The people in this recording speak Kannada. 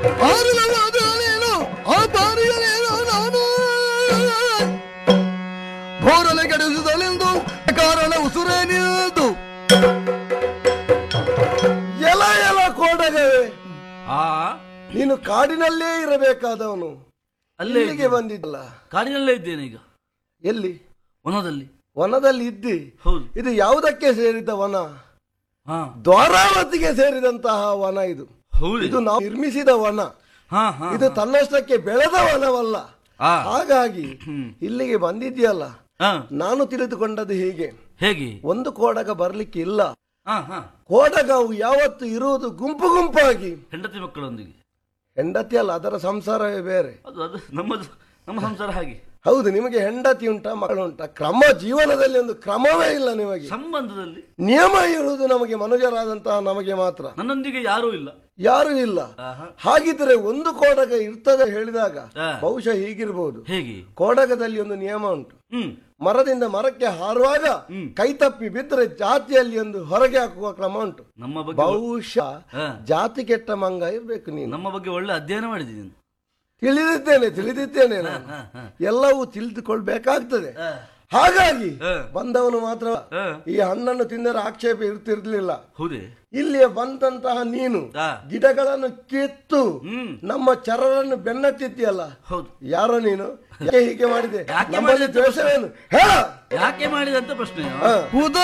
ಆರುಲವಾದನೇನು ಆ ಬಾರಿಯನೇನು ನಾನು ಘೋರಲೆ ಕೆಡಿಸುತ್ತಲೆಂದು ಕಾರಣ ಉಸುರೇ ನಿಲ್ದು ಎಲ ಎಲ ಕೋಡಗವೇ ಆ ನೀನು ಕಾಡಿನಲ್ಲೇ ಇರಬೇಕಾದವನು ಅಲ್ಲೇ ಇಲ್ಲಿಗೆ ಇದ್ದೇನೆ. ಬಂದಿದ್ದಲ್ಲ ಕಾಡಿನಲ್ಲೇ ಇದ್ದೇನೆ ಈಗ ಎಲ್ಲಿ ವನದಲ್ಲಿ ವನದಲ್ಲಿ ಇದ್ದಿ ಹೌದು ಇದು ಯಾವುದಕ್ಕೆ ಸೇರಿದ ವನ ಹಾ ದ್ವಾರಾವತಿಗೆ ಸೇರಿದಂತಹ ವನ ಇದು ಹೌದು ಇದು ನಾವು ನಿರ್ಮಿಸಿದ ವನ ಹಾ ಹಾ ಇದು ತನ್ನಷ್ಟಕ್ಕೆ ಬೆಳೆದ ವನವಲ್ಲ ಆ ಹಾಗಾಗಿ ಹ್ಮ್. ಇಲ್ಲಿಗೆ ಬಂದಿದ್ಯಲ್ಲ ಹಾ ನಾನು ತಿಳಿದುಕೊಂಡದ್ದು ಹೀಗೆ ಹೇಗೆ ಒಂದು ಕೋಡಗ ಬರ್ಲಿಕ್ಕೆ ಇಲ್ಲ ಹಾ ಹಾ ಕೋಡಗವು ಯಾವತ್ತು ಇರುವುದು ಗುಂಪು ಗುಂಪಾಗಿ ಹೆಂಡತಿ ಮಕ್ಕಳೊಂದಿಗೆ ಹೆಂಡತಿ ಅಲ್ಲ ಅದರ ಸಂಸಾರವೇ ಬೇರೆ ಅದು ಅದು ನಮ್ಮದು ನಮ್ಮ ಸಂಸಾರ ಹಾಗೆ ಹೌದು ನಿಮಗೆ ಹೆಂಡತಿ ಉಂಟಾ ಮಕ್ಕಳುಂಟಾ ಕ್ರಮ ಜೀವನದಲ್ಲಿ ಒಂದು ಕ್ರಮವೇ ಇಲ್ಲ ನಿಮಗೆ ಸಂಬಂಧದಲ್ಲಿ ನಿಯಮ ಇರುವುದು ನಮಗೆ ಮನುಜರಾದಂತಹ ನಮಗೆ ಮಾತ್ರ ನನ್ನೊಂದಿಗೆ ಯಾರೂ ಇಲ್ಲ ಯಾರು ಇಲ್ಲ ಆಹಾ. ಹಾಗಿದ್ರೆ ಒಂದು ಕೋಡಗ ಇರ್ತದೆ ಹೇಳಿದಾಗ ಆ. ಬಹುಶಃ ಹೀಗಿರ್ಬೋದು ಹೇಗೆ ಕೋಡಗದಲ್ಲಿ ಒಂದು ನಿಯಮ ಉಂಟು ಹ್ಮ್ ಮರದಿಂದ ಮರಕ್ಕೆ ಹಾರುವಾಗ ಹ್ಮ್. ಕೈ ತಪ್ಪಿ ಬಿದ್ದರೆ ಜಾತಿಯಲ್ಲಿ ಒಂದು ಹೊರಗೆ ಹಾಕುವ ಕ್ರಮ ಉಂಟು ನಮ್ಮ ಬಗ್ಗೆ ಬಹುಶಃ ಆ. ಜಾತಿ ಕೆಟ್ಟ ಮಂಗ ಇರ್ಬೇಕು ನೀನು ನಮ್ಮ ಬಗ್ಗೆ ಒಳ್ಳೆ ಅಧ್ಯಯನ ಮಾಡಿದ್ದೀನಿ ನೀನು ತಿಳಿದಿದ್ದೇನೆ ತಿಳಿದಿದ್ದೇನೆ ನಾನು ಹಾ, ಹಾ. ಎಲ್ಲವೂ ತಿಳಿದುಕೊಳ್ಬೇಕಾಗ್ತದೆ ಆ, ಹಾಗಾಗಿ ಆ. ಬಂದವನು ಮಾತ್ರ ಆ. ಈ ಹಣ್ಣನ್ನು ತಿಂದರೆ ಆಕ್ಷೇಪ ಇರ್ತಿರ್ಲಿಲ್ಲ ಹೌದೇ ಇಲ್ಲಿ ಬಂದಂತಹ ನೀನು ಆ. ಗಿಡಗಳನ್ನು ಕಿತ್ತು ಹ್ಮ್ ನಮ್ಮ ಚರರನ್ನು ಬೆನ್ನತ್ತಿದ್ಯಲ್ಲ ಹೌದು ಯಾರೋ ನೀನು ಯಾಕೆ ಹೀಗೆ ಮಾಡಿದೆ ಯಾಕೆ ನಮ್ಮಲ್ಲಿ ಮಾಡಿದೆ? ದ್ವೇಷವೇನು ಹೇಳ ಯಾಕೆ ಮಾಡಿದಂತ ಪ್ರಶ್ನೆ ಆ. ಉದ